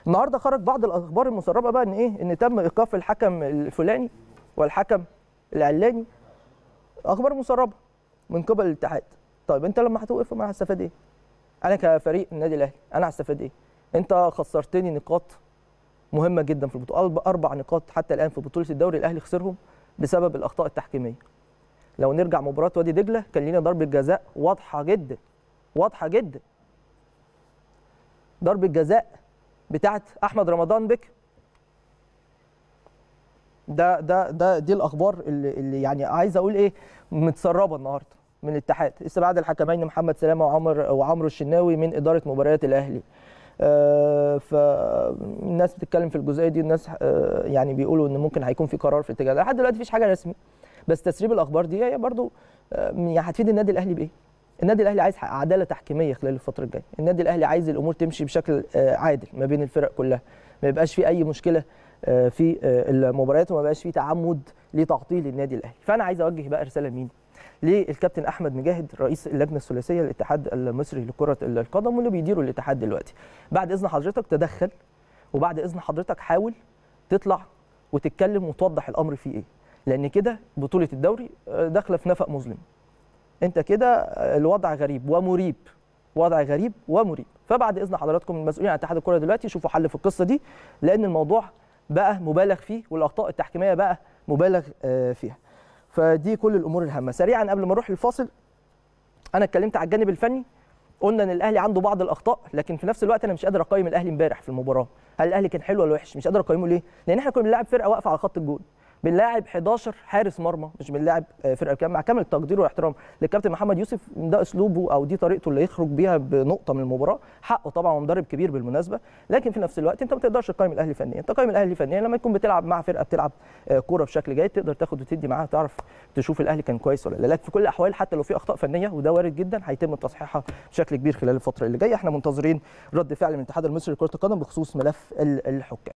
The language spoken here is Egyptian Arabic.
النهارده خرج بعض الاخبار المسربه بقى ان ايه ان تم ايقاف الحكم الفلاني والحكم العلاني اخبار مسربه من قبل الاتحاد طيب انت لما هتوقف انا هستفاد ايه انا كفريق النادي الاهلي انا هستفاد ايه انت خسرتني نقاط مهمه جدا في البطوله اربع نقاط حتى الان في بطوله الدوري الاهلي خسرهم بسبب الاخطاء التحكيميه لو نرجع مباراه وادي دجله كان لينا ضربه جزاء واضحه جدا واضحه جدا ضربه جزاء بتاعت احمد رمضان بك ده ده ده دي الاخبار اللي, اللي يعني عايز اقول ايه متسربه النهارده من الاتحاد استبعاد الحكمين محمد سلامه وعمر وعمرو الشناوي من اداره مباريات الاهلي آه فالناس بتتكلم في الجزئيه دي الناس آه يعني بيقولوا ان ممكن هيكون في قرار في الاتجاه ده لحد دلوقتي مفيش حاجه رسمي بس تسريب الاخبار دي هي برضو آه يعني هتفيد النادي الاهلي بايه؟ النادي الاهلي عايز عداله تحكيميه خلال الفتره الجايه النادي الاهلي عايز الامور تمشي بشكل عادل ما بين الفرق كلها ما يبقاش في اي مشكله في المباريات وما يبقاش في تعمد لتعطيل النادي الاهلي فانا عايز اوجه بقى رساله لمين للكابتن احمد مجاهد رئيس اللجنه الثلاثيه للاتحاد المصري لكره القدم واللي بيديروا الاتحاد دلوقتي بعد اذن حضرتك تدخل وبعد اذن حضرتك حاول تطلع وتتكلم وتوضح الامر فيه ايه لان كده بطوله الدوري داخله في نفق مظلم انت كده الوضع غريب ومريب وضع غريب ومريب فبعد اذن حضراتكم المسؤولين عن اتحاد الكره دلوقتي يشوفوا حل في القصه دي لان الموضوع بقى مبالغ فيه والاخطاء التحكيميه بقى مبالغ فيها فدي كل الامور الهامه سريعا قبل ما نروح للفاصل انا اتكلمت على الجانب الفني قلنا ان الاهلي عنده بعض الاخطاء لكن في نفس الوقت انا مش قادر اقيم الاهلي امبارح في المباراه هل الاهلي كان حلو ولا وحش مش قادر اقيمه ليه لان احنا كنا بنلعب فرقه واقفه على خط الجول بنلاعب 11 حارس مرمى مش بنلاعب فرقه كام مع كامل التقدير والاحترام للكابتن محمد يوسف ده اسلوبه او دي طريقته اللي يخرج بيها بنقطه من المباراه حقه طبعا مدرب كبير بالمناسبه لكن في نفس الوقت انت ما تقدرش تقيم الاهلي فنيا انت تقيم الاهلي فنيا لما يكون بتلعب مع فرقه بتلعب كوره بشكل جيد تقدر تاخد وتدي معاها تعرف تشوف الاهلي كان كويس ولا لا لكن في كل الاحوال حتى لو في اخطاء فنيه وده وارد جدا هيتم تصحيحها بشكل كبير خلال الفتره اللي جايه احنا منتظرين رد فعل من الاتحاد المصري لكره القدم بخصوص ملف الحكام